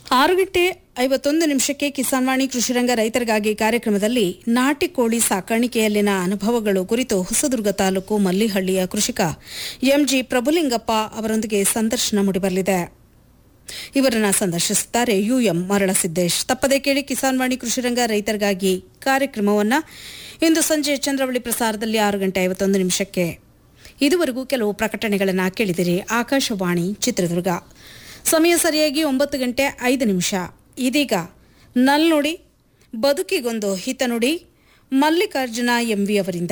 ಆರು ಗಂಟೆ ಐವತ್ತೊಂದು ನಿಮಿಷಕ್ಕೆ ಕಿಸಾನ್ ವಾಣಿ ಕೃಷಿರಂಗ ರೈತರಿಗಾಗಿ ಕಾರ್ಯಕ್ರಮದಲ್ಲಿ ನಾಟಿ ಕೋಳಿ ಸಾಕಾಣಿಕೆಯಲ್ಲಿನ ಅನುಭವಗಳು ಕುರಿತು ಹೊಸದುರ್ಗ ತಾಲೂಕು ಮಲ್ಲಿಹಳ್ಳಿಯ ಕೃಷಿಕ ಎಂಜಿ ಪ್ರಭುಲಿಂಗಪ್ಪ ಅವರೊಂದಿಗೆ ಸಂದರ್ಶನ ಮೂಡಿಬರಲಿದೆ ಇವರನ್ನ ಸಂದರ್ಶಿಸುತ್ತಾರೆ ಯುಎಂ ಮರಳಸಿದ್ದೇಶ್ ತಪ್ಪದೆ ಕೇಳಿ ಕಿಸಾನ್ ವಾಣಿ ಕೃಷಿರಂಗ ರೈತರಿಗಾಗಿ ಕಾರ್ಯಕ್ರಮವನ್ನ ಇಂದು ಸಂಜೆ ಚಂದ್ರವಳ್ಳಿ ಪ್ರಸಾರದಲ್ಲಿ ಆರು ಗಂಟೆ ಐವತ್ತೊಂದು ನಿಮಿಷಕ್ಕೆ ಇದುವರೆಗೂ ಕೆಲವು ಪ್ರಕಟಣೆಗಳನ್ನು ಕೇಳಿದಿರಿ ಆಕಾಶವಾಣಿ ಚಿತ್ರದುರ್ಗ ಸಮಯ ಸರಿಯಾಗಿ ಒಂಬತ್ತು ಗಂಟೆ ಐದು ನಿಮಿಷ ಇದೀಗ ನಲ್ನುಡಿ ಬದುಕಿಗೊಂದು ಹಿತನುಡಿ ಮಲ್ಲಿಕಾರ್ಜುನ ಎಂವಿ ಅವರಿಂದ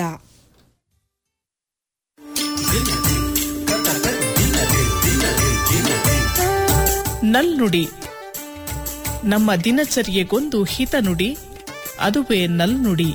ನಲ್ನುಡಿ ನಮ್ಮ ದಿನಚರಿಯೆಗೊಂದು ಹಿತನುಡಿ ಅದುವೇ ನಲ್ನುಡಿ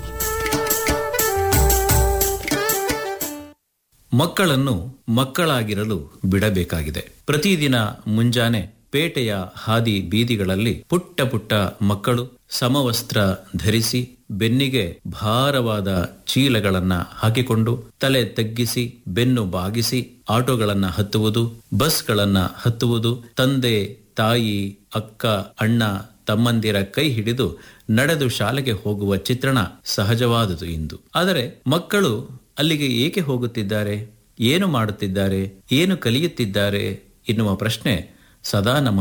ಮಕ್ಕಳನ್ನು ಮಕ್ಕಳಾಗಿರಲು ಬಿಡಬೇಕಾಗಿದೆ ಪ್ರತಿದಿನ ಮುಂಜಾನೆ ಪೇಟೆಯ ಹಾದಿ ಬೀದಿಗಳಲ್ಲಿ ಪುಟ್ಟ ಪುಟ್ಟ ಮಕ್ಕಳು ಸಮವಸ್ತ್ರ ಧರಿಸಿ ಬೆನ್ನಿಗೆ ಭಾರವಾದ ಚೀಲಗಳನ್ನ ಹಾಕಿಕೊಂಡು ತಲೆ ತಗ್ಗಿಸಿ ಬೆನ್ನು ಬಾಗಿಸಿ ಆಟೋಗಳನ್ನ ಹತ್ತುವುದು ಬಸ್ಗಳನ್ನ ಹತ್ತುವುದು ತಂದೆ ತಾಯಿ ಅಕ್ಕ ಅಣ್ಣ ತಮ್ಮಂದಿರ ಕೈ ಹಿಡಿದು ನಡೆದು ಶಾಲೆಗೆ ಹೋಗುವ ಚಿತ್ರಣ ಸಹಜವಾದುದು ಇಂದು ಆದರೆ ಮಕ್ಕಳು ಅಲ್ಲಿಗೆ ಏಕೆ ಹೋಗುತ್ತಿದ್ದಾರೆ ಏನು ಮಾಡುತ್ತಿದ್ದಾರೆ ಏನು ಕಲಿಯುತ್ತಿದ್ದಾರೆ ಎನ್ನುವ ಪ್ರಶ್ನೆ ಸದಾ ನಮ್ಮ